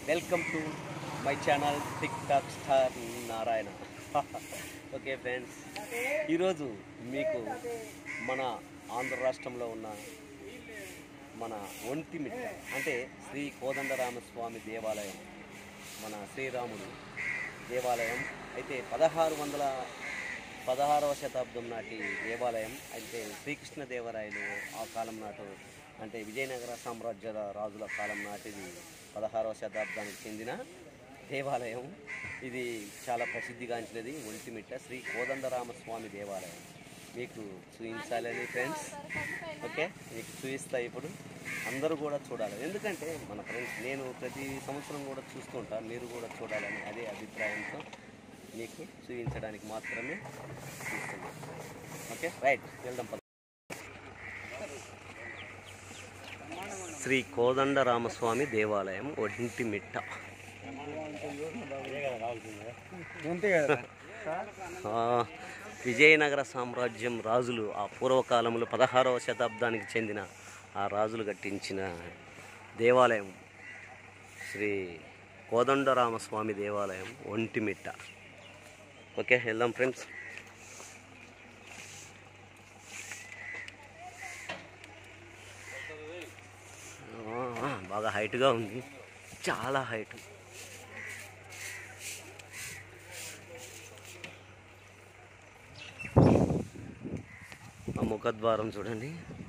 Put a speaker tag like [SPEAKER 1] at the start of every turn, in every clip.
[SPEAKER 1] Welcome to my channel TikTok star Narayana okay friends ఈరోజు మీకు మన ఆంధ్ర రాష్ట్రంలో ఉన్న మన ఒంటిమిట్ట అంటే శ్రీ కోదండరామస్వామి దేవాలయం మన శ్రీరాముడు దేవాలయం అయితే పదహారు వందల పదహారవ శతాబ్దం నాటి దేవాలయం అయితే శ్రీకృష్ణదేవరాయలు ఆ కాలం నాటు అంటే విజయనగర సామ్రాజ్య రాజుల కాలం నాటిది పదహారవ శతాబ్దానికి చెందిన దేవాలయం ఇది చాలా ప్రసిద్ధిగాంచినది ఒంటిమిట్ట శ్రీ కోదండరామస్వామి దేవాలయం మీకు చూపించాలని ఫ్రెండ్స్ ఓకే మీకు చూపిస్తా ఇప్పుడు అందరూ కూడా చూడాలి ఎందుకంటే మన ఫ్రెండ్స్ నేను ప్రతి సంవత్సరం కూడా చూస్తుంటా మీరు కూడా చూడాలని అదే అభిప్రాయంతో మీకు చూపించడానికి మాత్రమే చూస్తున్నాను ఓకే రైట్ వెళ్దాం పద. శ్రీ కోదండరామస్వామి దేవాలయం ఒంటిమిట్ట ఆ, విజయనగర సామ్రాజ్యం రాజులు ఆ పూర్వకాలంలో పదహారవ శతాబ్దానికి చెందిన ఆ రాజులు కట్టించిన దేవాలయం శ్రీ కోదండరామస్వామి దేవాలయం ఒంటిమిట్ట ఓకే వెళ్దాం ఫ్రెండ్స్ ఆ, బాగా హైట్గా ఉంది చాలా హైట్ ఆ ముఖద్వారం చూడండి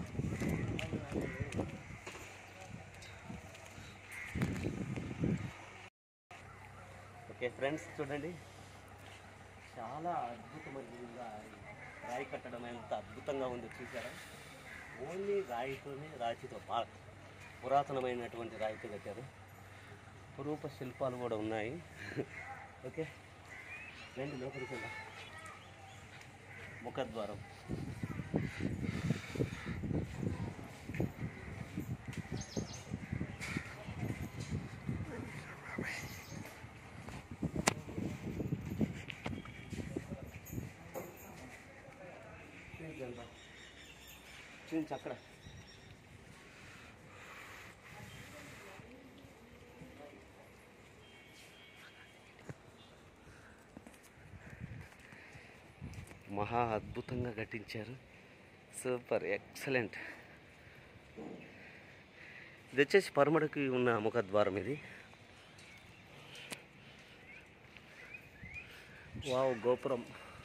[SPEAKER 1] ఓకే ఫ్రెండ్స్ చూడండి చాలా అద్భుతమైనదిగా రాయి కట్టడం ఎంత అద్భుతంగా ఉందో చూసారా ఓన్లీ రాయితోనే రాతితో బా పురాతనమైనటువంటి రాయితో కట్టారు రూప శిల్పాలు కూడా ఉన్నాయి ఓకే రండి లోపలికి వెళ్దాం ముఖద్వారం చూపించు అక్కడ మహా అద్భుతంగా కట్టించారు సూపర్ ఎక్సలెంట్ ఇది వచ్చేసి పరమడకి ఉన్న ముఖద్వారం ఇది వావ్ గోపురం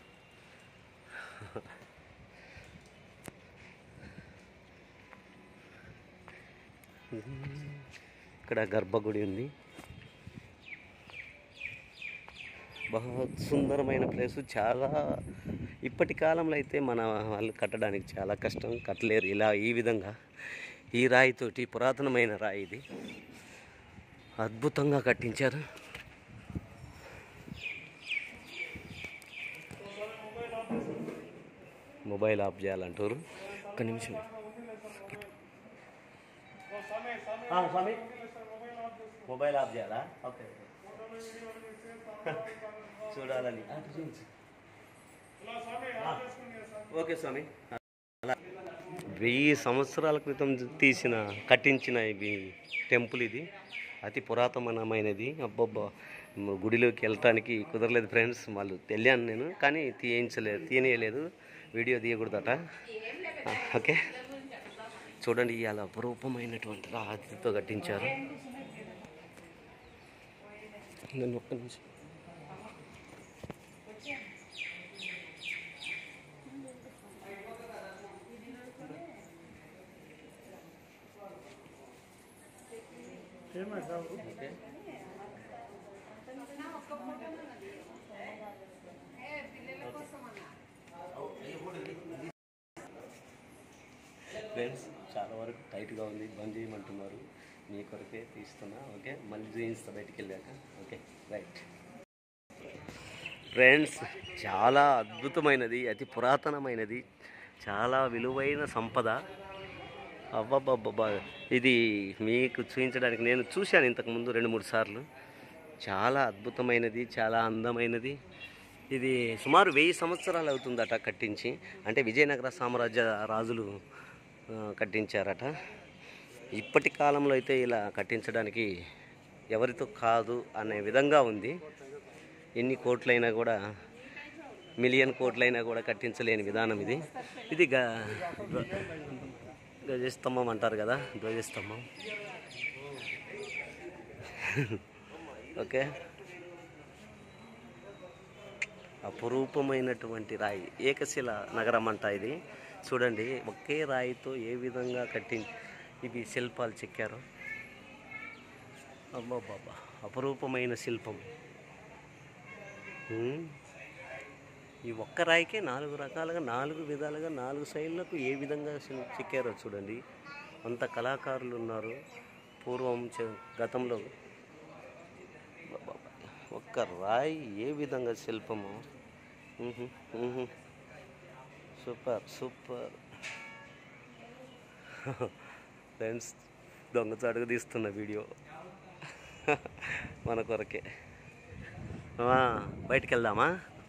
[SPEAKER 1] ఇక్కడ గర్భగుడి ఉంది బహు సుందరమైన ప్లేస్ చాలా ఇప్పటి కాలంలో అయితే మన వాళ్ళు కట్టడానికి చాలా కష్టం కట్టలేరు ఇలా ఈ విధంగా ఈ రాయితోటి పురాతనమైన రాయి ఇది అద్భుతంగా కట్టించారు మొబైల్ ఆఫ్ చేయాలంటారు ఒక్క నిమిషం ఆ, స్వామి మొబైల్ ఆఫ్ చేయాలా ఓకే చూడాలని ఆ, చూపించు. ఆ, ఓకే స్వామి అలా వెయ్యి సంవత్సరాల క్రితం తీసిన కట్టించిన ఇది టెంపుల్ ఇది అతి పురాతనమైనది అబ్బబ్బా మ- గుడిలోకి వెళ్ళటానికి కుదరలేదు ఫ్రెండ్స్ వాళ్ళు తెలియను నేను కానీ తీయించలేదు తీయనీయలేదు వీడియో తీయకూడదట ఆ, ఓకే చూడండి ఇవాళ అపురూపమైనటువంటి రాతితో కట్టించారు నన్ను ఒక్క నిమిషం ఓకే ఫ్రెండ్స్ చాలా వరకు టైట్గా ఉంది బంద్ చేయమంటున్నారు మీ కొరకే తీస్తున్నా ఓకే మళ్ళీ చూపిస్తా బయటికి వెళ్ళాక ఓకే రైట్ ఫ్రెండ్స్ చాలా అద్భుతమైనది అతి పురాతనమైనది చాలా విలువైన సంపద అబ్బబ్బబ్బబ్బా ఇది మీకు చూపించడానికి నేను చూశాను ఇంతకుముందు రెండు మూడు సార్లు చాలా అద్భుతమైనది చాలా అందమైనది ఇది సుమారు వెయ్యి సంవత్సరాలు అవుతుందట కట్టించి అంటే విజయనగర సామ్రాజ్య రాజులు ఆ, కట్టించారట ఇప్పటి కాలంలో అయితే ఇలా కట్టించడానికి ఎవరితో కాదు అనే విధంగా ఉంది ఎన్ని కోట్లైనా కూడా మిలియన్ కోట్లైనా కూడా కట్టించలేని విధానం ఇది ఇది గ గ- ధ్వజస్తంభం అంటారు కదా ధ్వజస్తంభం ఓకే అపురూపమైనటువంటి రాయి ఏకశిల నగరం అంట ఇది చూడండి ఒకే రాయితో ఏ విధంగా కట్టి ఇవి శిల్పాలు చెక్కారు అబ్బాబాబా అపురూపమైన శిల్పం ఉమ్. ఈ ఒక్క రాయికే నాలుగు రకాలుగా నాలుగు విధాలుగా నాలుగు శైలులకు ఏ విధంగా శిల్- చెక్కారో చూడండి అంత కళాకారులు ఉన్నారు పూర్వం చ- గతంలో అబ్బబ్బా. ఒక్క రాయి ఏ విధంగా శిల్పము ఉహు, ఉహు. సూపర్ సూపర్ ఫ్రెండ్స్ దొంగచాటుగా తీస్తున్న వీడియో మన కొరకే ఆ, బయటికి వెళ్దామా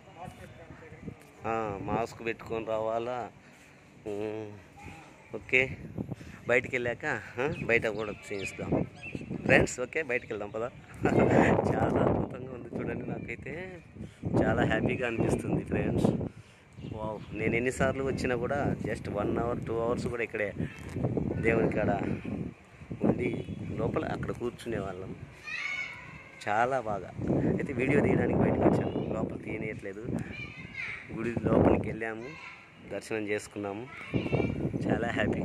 [SPEAKER 1] ఆ, మాస్క్ పెట్టుకొని రావాలా ఉమ్, ఓకే బయటికి వెళ్ళాక ఆ, బయట కూడా చేయిస్తాం ఫ్రెండ్స్ ఓకే బయటికి వెళ్దాం పదా చాలా అద్భుతంగా ఉంది చూడండి నాకైతే చాలా హ్యాపీగా అనిపిస్తుంది ఫ్రెండ్స్ వావ్ నేను ఎన్నిసార్లు వచ్చినా కూడా just one hour two hours కూడా ఇక్కడే దేవుని కాడ ఉండి లోపల అక్కడ కూర్చునే వాళ్ళం చాలా బాగా అయితే వీడియో తీయడానికి బయటకు వచ్చాను లోపల తీయనీయట్లేదు గుడి లోపలికి వెళ్ళాము దర్శనం చేసుకున్నాము చాలా హ్యాపీ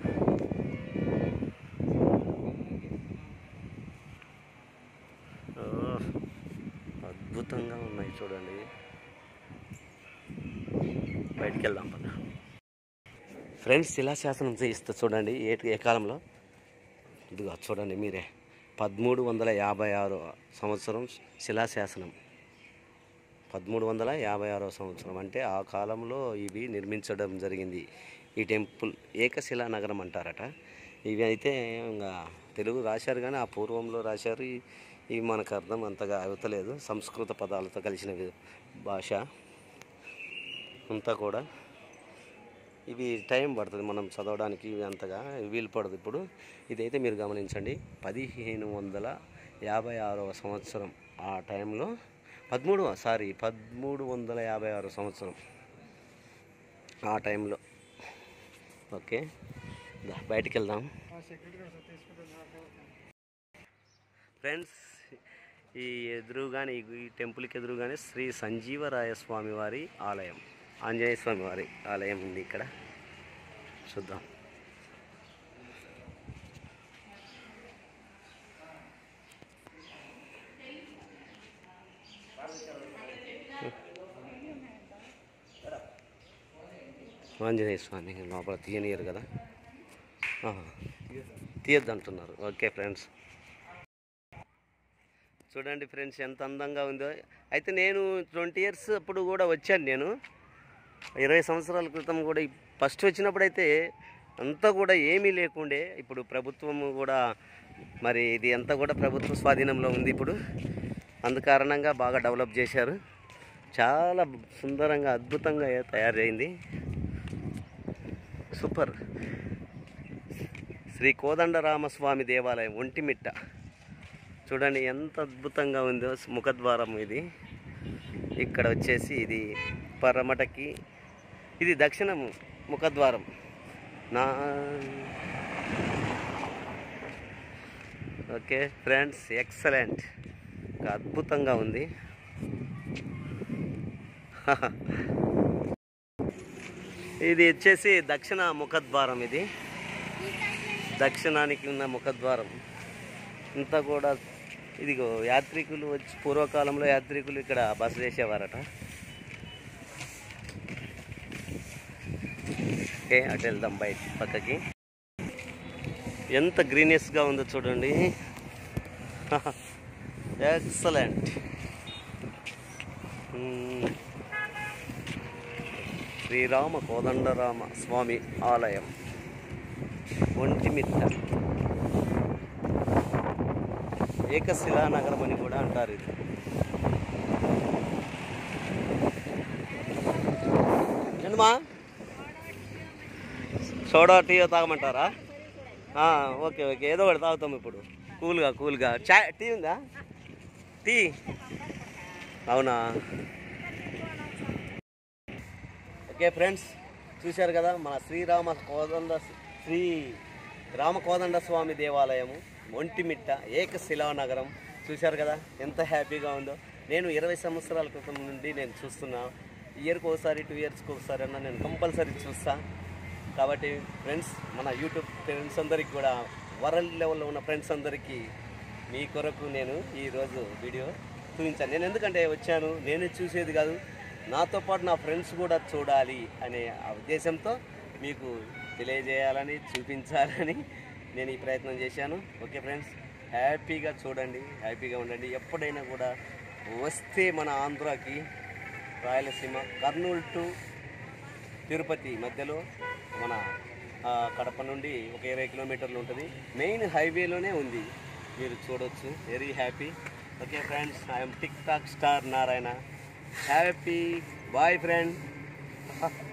[SPEAKER 1] ఓ, అద్భుతంగా ఉన్నాయి చూడండి బయటికి వెళ్దాం పద ఫ్రెండ్స్ శిలాశాసనం చేయిస్తా చూడండి ఏ ఏ కాలంలో ఇదిగో చూడండి మీరే పదమూడు వందల యాభై ఆరు సంవత్సరం శిలాశాసనం పదమూడు వందల యాభై ఆరో సంవత్సరం అంటే ఆ కాలంలో ఇవి నిర్మించడం జరిగింది ఈ టెంపుల్ ఏకశిలా నగరం అంటారట ఇవి అయితే ఇంకా తెలుగు రాశారు కానీ ఆ పూర్వంలో రాశారు ఈ- ఇవి మనకు అర్థం అంతగా అవుతలేదు సంస్కృత పదాలతో కలిసిన వి- భాష అంతా కూడా ఇవి టైం పడుతుంది మనం చదవడానికి ఇవి అంతగా వీలు పడదు ఇప్పుడు ఇదైతే మీరు గమనించండి పదిహేను వందల యాభై ఆరవ సంవత్సరం ఆ టైంలో పదమూడు సారీ పదమూడు వందల యాభై ఆరు సంవత్సరం ఆ టైంలో ఓకే దా, బయటికి వెళ్దాం ఫ్రెండ్స్ ఈ ఎదురుగానే ఈ- ఈ టెంపుల్కి ఎదురుగానే శ్రీ సంజీవరాయ స్వామి వారి ఆలయం ఆంజనేయ స్వామి వారి ఆలయం ఉంది ఇక్కడ చూద్దాం ఆంజనేయ స్వామి లోపల తీయనియరు కదా ఆహా. తీయద్దు అంటున్నారు ఓకే ఫ్రెండ్స్ చూడండి ఫ్రెండ్స్ ఎంత అందంగా ఉందో అయితే నేను ట్వంటీ ఇయర్స్ అప్పుడు కూడా వచ్చాను నేను ఇరవై సంవత్సరాల క్రితం కూడా ఫస్ట్ వచ్చినప్పుడు అయితే అంతా కూడా ఏమీ లేకుండే ఇప్పుడు ప్రభుత్వం కూడా మరి ఇది అంతా కూడా ప్రభుత్వ స్వాధీనంలో ఉంది ఇప్పుడు అందు కారణంగా బాగా డెవలప్ చేశారు చాలా సుందరంగా అద్భుతంగా తయారైంది సూపర్ శ్రీ కోదండరామస్వామి దేవాలయం ఒంటిమిట్ట చూడండి ఎంత అద్భుతంగా ఉందో ముఖద్వారం ఇది ఇక్కడ వచ్చేసి ఇది పరమటకి ఇది దక్షిణ ము- ముఖద్వారం నా ఓకే ఫ్రెండ్స్ ఎక్సలెంట్ అద్భుతంగా ఉంది ఇది వచ్చేసి దక్షిణ ముఖద్వారం ఇది దక్షిణానికి ఉన్న ముఖద్వారం ఇంతా కూడా ఇదిగో యాత్రికులు వచ్చి పూర్వకాలంలో యాత్రికులు ఇక్కడ బస చేసేవారట ఓకే అటు వెళ్దాం బయట పక్కకి ఎంత గ్రీనెస్గా ఉందో చూడండి ఎక్సలెంట్ శ్రీరామ కోదండరామ స్వామి ఆలయం ఒంటిమిట్ట ఏకశిలా నగరం అని కూడా అంటారు ఇది ఏందమ్మా సోడా టీ తాగమంటారా ఆ, ఓకే ఓకే ఏదో ఒకటి తాగుతాం ఇప్పుడు కూల్గా కూల్గా చా టీ ఉందా టీ అవునా ఓకే ఫ్రెండ్స్ చూశారు కదా మన శ్రీరామ కోదండ శ్రీ రామ కోదండ స్వామి దేవాలయము ఒంటిమిట్ట ఏకశిలా నగరం చూశారు కదా ఎంత హ్యాపీగా ఉందో నేను ఇరవై సంవత్సరాల క్రితం నుండి నేను చూస్తున్నా ఇయర్కి ఒకసారి టూ ఇయర్స్కి ఒకసారి అన్న నేను కంపల్సరీ చూస్తా కాబట్టి ఫ్రెండ్స్ మన యూట్యూబ్ ఫ్రెండ్స్ అందరికీ కూడా వరల్డ్ లెవెల్లో ఉన్న ఫ్రెండ్స్ అందరికీ మీ కొరకు నేను ఈరోజు వీడియో చూపించాను నేను ఎందుకంటే వచ్చాను నేనే చూసేది కాదు నాతో పాటు నా ఫ్రెండ్స్ కూడా చూడాలి అనే ఆ ఉద్దేశంతో మీకు తెలియజేయాలని చూపించాలని నేను ఈ ప్రయత్నం చేశాను ఓకే ఫ్రెండ్స్ హ్యాపీగా చూడండి హ్యాపీగా ఉండండి ఎప్పుడైనా కూడా వస్తే మన ఆంధ్రాకి రాయలసీమ కర్నూలు టు తిరుపతి మధ్యలో మన ఆ, కడప నుండి ఒక ఇరవై కిలోమీటర్లు ఉంటుంది మెయిన్ హైవేలోనే ఉంది మీరు చూడొచ్చు very happy okay friends I'm TikTok star Narayana happy boy friend